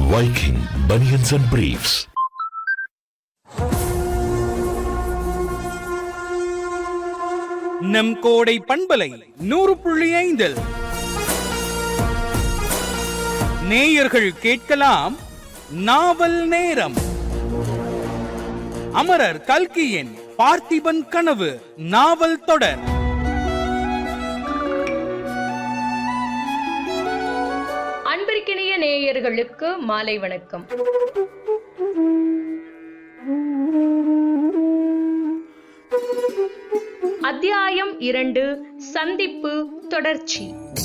Viking Bunions and Briefs. நம் கோடை பண்பலை நூறு புள்ளி ஐந்தில் நேயர்கள் கேட்கலாம் நாவல் நேரம் அமரர் கல்கியின் பார்த்திபன் கனவு நாவல் தொடர் அன்பிற்கினிய நேயர்களுக்கு மாலை வணக்கம் அத்தியாயம் இரண்டு சந்திப்பு தொடர்ச்சி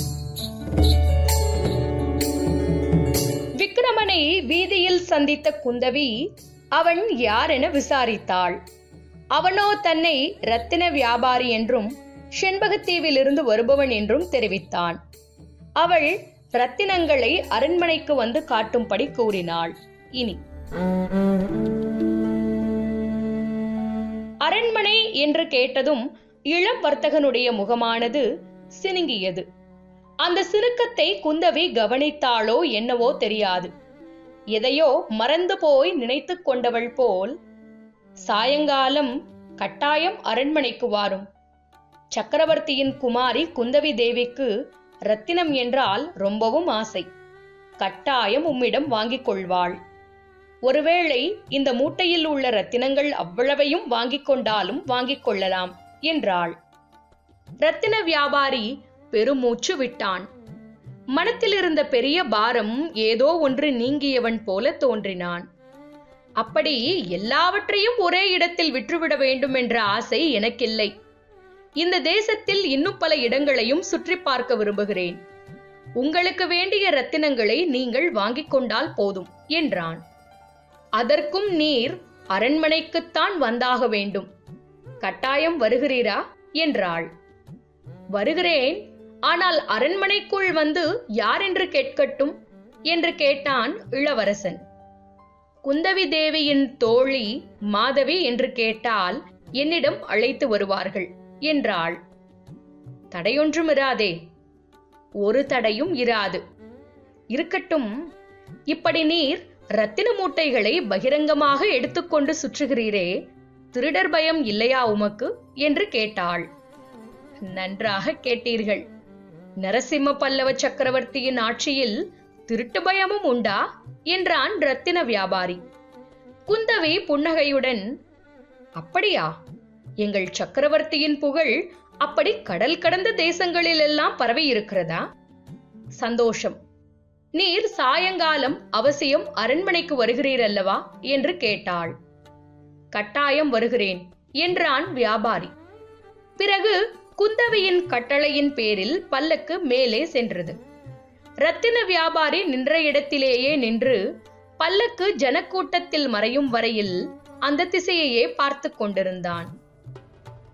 விக்ரமனை வீதியில் சந்தித்த குந்தவி அவன் யார் என விசாரித்தாள் அவனோ தன்னை ரத்தின வியாபாரி என்றும் செண்பகத்தீவிலிருந்து வருபவன் என்றும் தெரிவித்தான் அவள் ரத்தினங்களை அரண்மனைக்கு வந்து காட்டும்படி கூறினாள் இனி அரண்மனை என்று கேட்டதும் இளம் வர்த்தகனுடைய முகமானது சினுங்கியது அந்த சினுக்கத்தை குந்தவி கவனித்தாளோ என்னவோ தெரியாது எதையோ மறந்து போய் நினைத்துக் கொண்டவள் போல் சாயங்காலம் கட்டாயம் அரண்மனைக்கு வாரும் சக்கரவர்த்தியின் குமாரி குந்தவி தேவிக்கு ரத்தினம் என்றால் ரொம்பவும் ஆசை கட்டாயம் உம்மிடம் வாங்கிக் கொள்வாள் ஒருவேளை இந்த மூட்டையில் உள்ள ரத்தினங்கள் அவ்வளவையும் வாங்கிக் கொண்டாலும் வாங்கிக் கொள்ளலாம் என்றாள் ரத்தின வியாபாரி பெருமூச்சு விட்டான் மனத்தில் இருந்த பெரிய பாரம் ஏதோ ஒன்று நீங்கியவன் போல தோன்றினான் அப்படி எல்லாவற்றையும் ஒரே இடத்தில் விற்றுவிட வேண்டும் என்ற ஆசை எனக்கில்லை இந்த தேசத்தில் இன்னும் பல இடங்களையும் சுற்றி பார்க்க விரும்புகிறேன் உங்களுக்கு வேண்டிய ரத்தினங்களை நீங்கள் வாங்கிக் கொண்டால் போதும் என்றான் அதற்கும் நீர் அரண்மனைக்குத்தான் வந்தாக வேண்டும் கட்டாயம் வருகிறீரா என்றாள் வருகிறேன் ஆனால் அரண்மனைக்குள் வந்து யார் என்று கேட்கட்டும் என்று கேட்டான் இளவரசன் குந்தவி தேவியின் தோழி மாதவி என்று கேட்டால் என்னிடம் அழைத்து வருவார்கள் என்றாள் தடையொன்றும் இராதே ஒரு தடையும் இராது இருக்கட்டும் இப்படி நீர் ரத்தின மூட்டைகளை பகிரங்கமாக எடுத்துக்கொண்டு சுற்றுகிறீரே திருடர் பயம் இல்லையா உமக்கு என்று கேட்டாள் நன்றாக கேட்டீர்கள் நரசிம்ம பல்லவ சக்கரவர்த்தியின் ஆட்சியில் திருட்டு பயமும் உண்டா என்றான் ரத்தின வியாபாரி குந்தவி புன்னகையுடன் அப்படியா எங்கள் சக்கரவர்த்தியின் புகழ் அப்படி கடல் கடந்த தேசங்களில் எல்லாம் பரவி இருக்கிறதா சந்தோஷம் நீர் சாயங்காலம் அவசியம் அரண்மனைக்கு வருகிறீர் அல்லவா என்று கேட்டாள் கட்டாயம் வருகிறேன் என்றான் வியாபாரி பிறகு குந்தவியின் கட்டளையின் பேரில் பல்லக்கு மேலே சென்றது ரத்தின வியாபாரி நின்ற இடத்திலேயே நின்று பல்லக்கு ஜனக்கூட்டத்தில் மறையும் வரையில் அந்த திசையையே பார்த்து கொண்டிருந்தான்